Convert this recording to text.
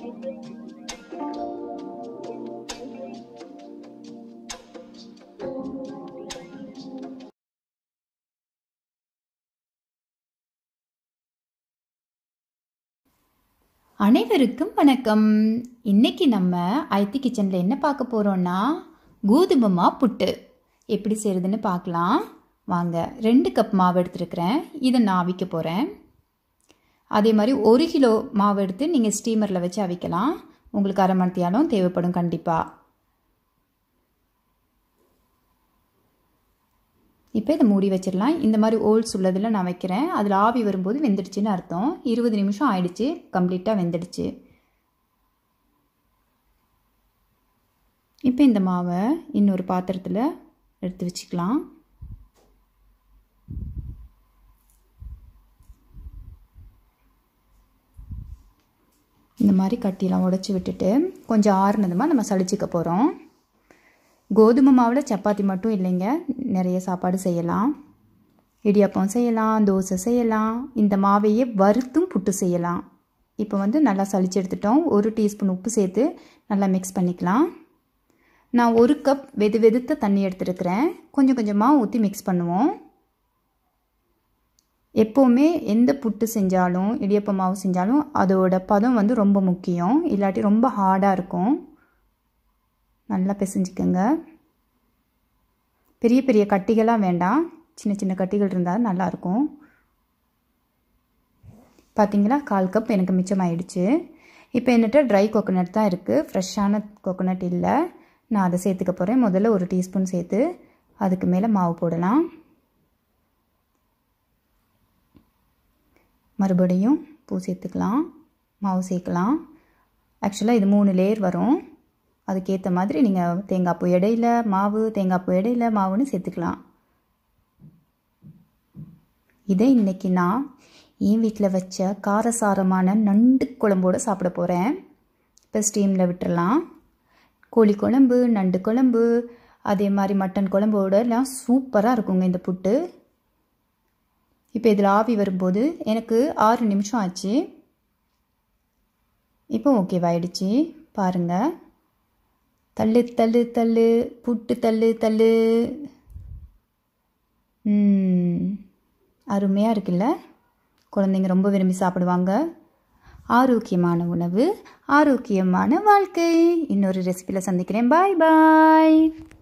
அனைவருக்கும் வணக்கம் இன்னைக்கு நம்ம ஐடி கிச்சனில் என்ன பார்க்க போகிறோம்னா கோதுமை மா புட்டு எப்படி செய்கிறதுன்னு பார்க்கலாம் வாங்க ரெண்டு கப் மாவு எடுத்துருக்கிறேன் இதை நான் அவிக்க போகிறேன் அதே மாதிரி ஒரு கிலோ மாவு எடுத்து நீங்கள் ஸ்டீமரில் வச்சு அவிக்கலாம் உங்களுக்கு அரை மணி நேரம் தேவைப்படும் கண்டிப்பாக இப்போ இதை மூடி வச்சிடலாம் இந்த மாதிரி ஓல்ஸ் உள்ளதில் நான் வைக்கிறேன் அதில் ஆவி வரும்போது வெந்துடுச்சுன்னு அர்த்தம் இருபது நிமிஷம் ஆயிடுச்சு கம்ப்ளீட்டாக வெந்துடுச்சு இப்போ இந்த மாவை இன்னொரு பாத்திரத்தில் எடுத்து வச்சுக்கலாம் இந்த மாதிரி கட்டிலாம் உடச்சி விட்டுட்டு கொஞ்சம் ஆறுனதுமாக நம்ம சளிச்சிக்க போகிறோம் கோதுமை மாவில் சப்பாத்தி மட்டும் இல்லைங்க நிறைய சாப்பாடு செய்யலாம் இடியாப்பம் செய்யலாம் தோசை செய்யலாம் இந்த மாவையே வறுத்தும் புட்டு செய்யலாம் இப்போ வந்து நல்லா சளிச்சு எடுத்துட்டோம் ஒரு டீஸ்பூன் உப்பு சேர்த்து நல்லா மிக்ஸ் பண்ணிக்கலாம் நான் ஒரு கப் வெது வெதுத்த தண்ணி எடுத்துருக்கிறேன் கொஞ்சம் கொஞ்சமாக ஊற்றி மிக்ஸ் பண்ணுவோம் எப்போவுமே எந்த புட்டு செஞ்சாலும் இடியப்ப மாவு செஞ்சாலும் அதோட பதம் வந்து ரொம்ப முக்கியம் இல்லாட்டி ரொம்ப ஹார்டாக இருக்கும் நல்லா பிசைஞ்சிக்கோங்க பெரிய பெரிய கட்டிகளாக வேண்டாம் சின்ன சின்ன கட்டிகள் இருந்தால் நல்லாயிருக்கும் பார்த்தீங்களா கால் கப் எனக்கு மிச்சமாயிடுச்சு இப்போ என்னட்ட ட்ரை கோகோனட் தான் இருக்குது ஃப்ரெஷ்ஷான கோகோனட் இல்லை நான் அதை சேர்த்துக்க போகிறேன் முதல்ல ஒரு டீஸ்பூன் சேர்த்து அதுக்கு மேலே மாவு போடலாம் மறுபடியும் பூ சேர்த்துக்கலாம் மாவு சேர்க்கலாம் ஆக்சுவலாக இது மூணு லேயர் வரும் அதுக்கேற்ற மாதிரி நீங்கள் தேங்காய் பூ இடையில மாவு தேங்காய் பூ இடையில மாவுன்னு சேர்த்துக்கலாம் இதை இன்றைக்கி நான் என் வீட்டில் வச்ச காரசாரமான நண்டு குழம்போடு சாப்பிட போகிறேன் இப்போ ஸ்டீமில் விட்டுறலாம் கோழி குழம்பு நண்டு குழம்பு அதே மாதிரி மட்டன் குழம்போடலாம் சூப்பராக இருக்குங்க இந்த புட்டு இப்போ இதில் ஆவி வரும்போது எனக்கு ஆறு நிமிஷம் ஆச்சு இப்போ ஓகேவாயிடுச்சு பாருங்கள் தள்ளு தள்ளு தள்ளு புட்டு தள்ளு தள்ளு அருமையாக இருக்குல்ல குழந்தைங்க ரொம்ப விரும்பி சாப்பிடுவாங்க ஆரோக்கியமான உணவு ஆரோக்கியமான வாழ்க்கை இன்னொரு ரெசிபியில் சந்திக்கிறேன் பாய் பாய்